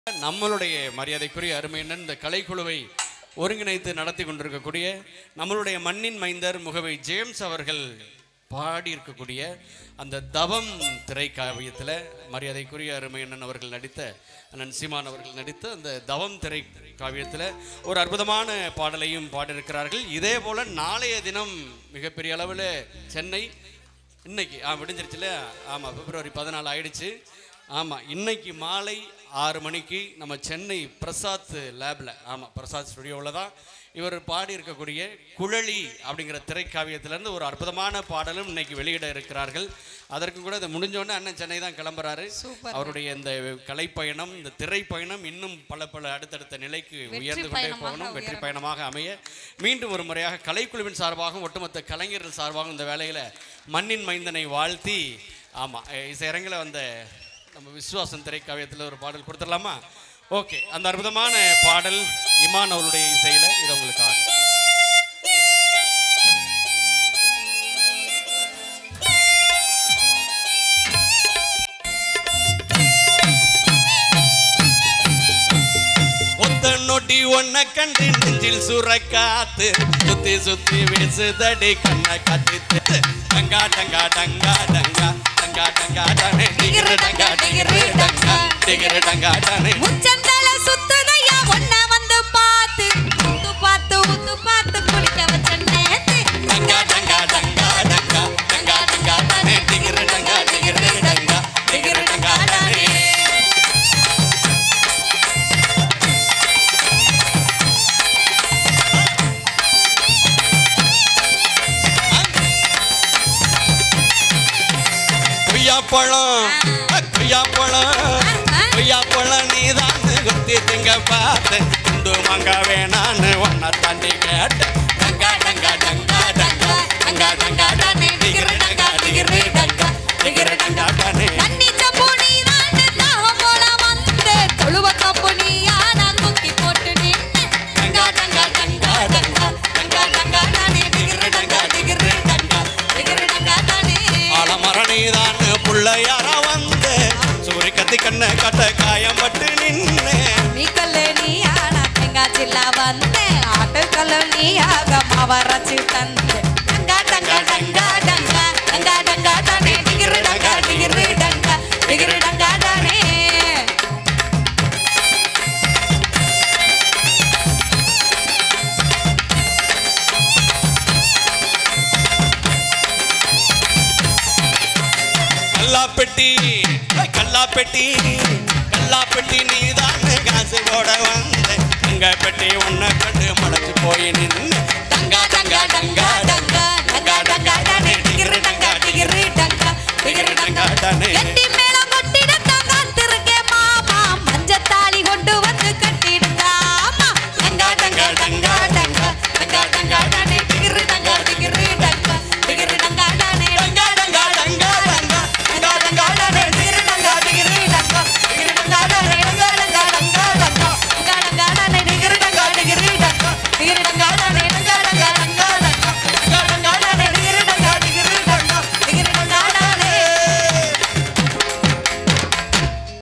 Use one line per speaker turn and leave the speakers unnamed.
நம்மளுடைய மரியாதைக்குரிய அருமையினர் இந்த கலைக்குழுவை ஒருங்கிணைத்து நடத்தி கொண்டிருக்கக்கூடிய நம்மளுடைய மண்ணின் மைந்தர் முகவை ஜேம்ஸ் அவர்கள் பாடி இருக்கக்கூடிய அந்த தவம் திரைக்காவியத்தில் மரியாதைக்குரிய அருமையண்ணன் அவர்கள் நடித்த அண்ணன் சீமான் அவர்கள் நடித்த அந்த தவம் திரை காவியத்தில் ஒரு அற்புதமான பாடலையும் பாடியிருக்கிறார்கள் இதே போல் நாளைய தினம் மிகப்பெரிய அளவில் சென்னை இன்னைக்கு ஆ விடிஞ்சிருச்சுல ஆமாம் பிப்ரவரி பதினாலு ஆயிடுச்சு ஆமாம் இன்னைக்கு மாலை ஆறு மணிக்கு நம்ம சென்னை பிரசாத் லேபில் ஆமாம் பிரசாத் ஸ்டுடியோவில் தான் இவர் பாடி இருக்கக்கூடிய குழலி அப்படிங்கிற திரைக்காவியத்திலேருந்து ஒரு அற்புதமான பாடலும் இன்னைக்கு வெளியிட இருக்கிறார்கள் அதற்கு கூட இது முடிஞ்சோடனே அண்ணன் சென்னை தான் கிளம்புறாரு அவருடைய இந்த கலைப்பயணம் இந்த திரைப்பயணம் இன்னும் பல பல அடுத்தடுத்த நிலைக்கு உயர்ந்து கொண்டே
பயணமாக
போகணும் வெற்றி
உயரணும்.
பயணமாக அமைய மீண்டும் ஒரு முறையாக கலைக்குழுவின் சார்பாகவும் ஒட்டுமொத்த கலைஞர்கள் சார்பாகவும் இந்த வேலையில் மண்ணின் மைந்தனை வாழ்த்தி ஆமாம் இசையரங்கில் வந்த நம்ம விஸ்வாசம் திரைக்காவியத்தில் ஒரு பாடல் கொடுத்துடலாமா ஓகே அந்த அற்புதமான பாடல் இமான் அவருடைய இசையில் இது உங்களுக்காக ஒத்த நொடி ஒன்ன கண்டு நெஞ்சில் சுரக்காத்து சுத்தி சுத்தி வீசுதடி கண்ண கட்டித்து டங்கா டங்கா டங்கா டங்கா டங்கா டங்கா டனே டிகிரு டங்கா டிகிரு டங்கா டிகிரு டங்கா டனே
முச்சந்தல சுத்துதையா ஒன்ன வந்து பார்த்து உத்து பார்த்து உத்து பார்த்து குளிக்க வச்ச நேத்து
டங்கா டங்கா டங்கா டங்கா டங்கா டங்கா டனே டிகிரு டங்கா டிகிரு டங்கா டிகிரு டங்கா டனே கொய்யாப்பழம் கொய்யாப்பழம் கொய்யாப்பழம் நீதான் குத்தி திங்க பார்த்தேன் குண்டு மங்க வேணான்னு ஒன்ன தாண்டி கேட்டேன் டங்கா டங்கா டங்கா டங்கா டங்கா டங்கா டனே டிகிரு டங்கா டிகிரு டங்கா டிகிரு டங்கா டனே
தண்ணி சப்பு நீதான்னு தாகம் போல வந்து தொழுவ கப்பு நீயா நான் தூக்கி போட்டு நின்னு
டங்கா டங்கா டங்கா டங்கா டங்கா டங்கா டனே டிகிரு டங்கா டிகிரு டங்கா
டிகிரு டங்கா தானே
ஆலமரம் நீதான் புள்ளையார வந்து சூரி கத்தி கண்ண கட்ட காயம் பட்டு நின்னு
நீ கல்லு நீயா நான் தேங்காய் சில்லா வந்தேன் ஆட்டுக்கல்லு நீயாக மாவரைச்சு தந்து டங்கா டங்கா டங்கா டங்கா டங்கா டங்கா தானே டிகிரு டங்கா டிகிரு டங்கா டிகிரு டங்கா தானே
கல்லாப்பெட்டி கல்லாப்பெட்டி கல்லாப்பெட்டி நீதான் காசு போட வந்த எங்க பெட்டி உன்னை கண்டு மலைச்சு போய் நின்று
டங்கா டங்கா டங்கா டங்கா டங்கா டங்கா தானே டிகிரு டங்கா டிகிரு டங்கா டிகிரு டங்கா
டங்கா டனே
எட்டி